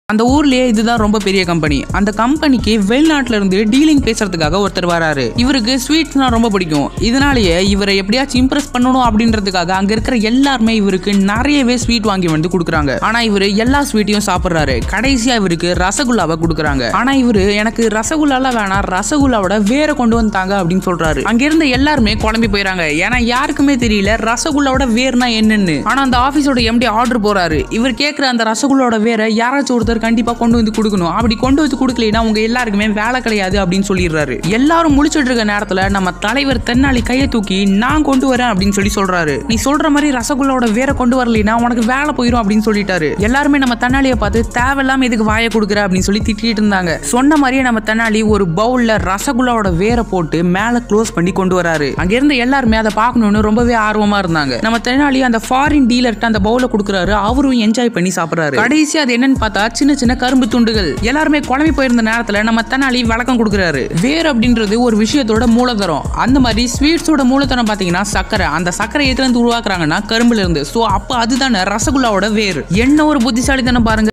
அந்த ஊர்லயே இதுதான் ரொம்ப பெரிய கம்பெனி அந்த கம்பெனிக்கு வெளிநாட்டுல இருந்து டீலிங் பேசுறதுக்காக ஒருத்தர் வராரு இவருக்கு ஸ்வீட்ஸ்னா ரொம்ப பிடிக்கும் இதனாலேயே இவரை எப்படியாச்சும் இம்ப்ரெஸ் பண்ணணும் அப்படின்றதுக்காக அங்க இருக்கிற எல்லாருமே இவருக்கு நிறையவே ஸ்வீட் வாங்கி வந்து கொடுக்குறாங்க ஆனா இவரு எல்லா ஸ்வீட்டையும் சாப்பிடுறாரு கடைசியா இவருக்கு ரசகுல்லாவை கொடுக்குறாங்க ஆனா இவரு எனக்கு ரசகுல்லால வேணாம் ரசகுல்லாவோட வேற கொண்டு வந்தாங்க அப்படின்னு சொல்றாரு அங்க இருந்த எல்லாருமே குழம்பி போயிறாங்க ஏன்னா யாருக்குமே தெரியல ரசகுல்லாவோட வேர்னா என்னன்னு ஆனா அந்த ஆபீஸோட எம்டி ஆர்டர் போறாரு இவர் கேட்கிற அந்த ரசகுல்லாவோட வேற யாராச்சும் ஒருத்தர் கண்டிப்பா கொண்டு வந்து கொடுக்கணும் அப்படி கொண்டு வந்து கொடுக்கலைன்னா உங்க எல்லாருக்குமே வேலை கிடையாது அப்படின்னு சொல்லிடுறாரு எல்லாரும் முழிச்சிட்டு இருக்க நேரத்துல நம்ம தலைவர் தென்னாலி கையை தூக்கி நான் கொண்டு வரேன் அப்படின்னு சொல்லி சொல்றாரு நீ சொல்ற மாதிரி ரசகுல்லாவோட வேற கொண்டு வரலைன்னா உனக்கு வேலை போயிடும் அப்படின்னு சொல்லிட்டாரு எல்லாருமே நம்ம தென்னாலியை பார்த்து தேவையில்லாம இதுக்கு வாயை கொடுக்குற அப்படின்னு சொல்லி திட்டிட்டு இருந்தாங்க சொன்ன மாதிரியே நம்ம தென்னாலி ஒரு பவுல்ல ரசகுல்லாவோட வேரை போட்டு மேல க்ளோஸ் பண்ணி கொண்டு வராரு அங்க இருந்த எல்லாருமே அதை பார்க்கணும்னு ரொம்பவே ஆர்வமா இருந்தாங்க நம்ம தெனாலி அந்த ஃபாரின் டீலர்கிட்ட அந்த பவுல கொடுக்குறாரு அவரும் என்ஜாய் பண்ணி சாப்பிடுறாரு கடைசி அது என்னன்னு பார்த்தா சின்ன சின்ன கரும்பு துண்டுகள் எல்லாருமே குழம்பி போயிருந்த நேரத்துல நம்ம தெனாலி வழக்கம் கொடுக்குறாரு வேர் அப்படின்றது ஒரு விஷயத்தோட மூலதனம் அந்த மாதிரி ஸ்வீட்ஸோட மூலதனம் பாத்தீங்கன்னா சக்கரை அந்த சக்கரை எதுல இருந்து உருவாக்குறாங்கன்னா கரும்புல இருந்து சோ அப்ப அதுதானே ரசகுல்லாவோட வேர் என்ன ஒரு புத்திசாலித்தனம் பாருங்க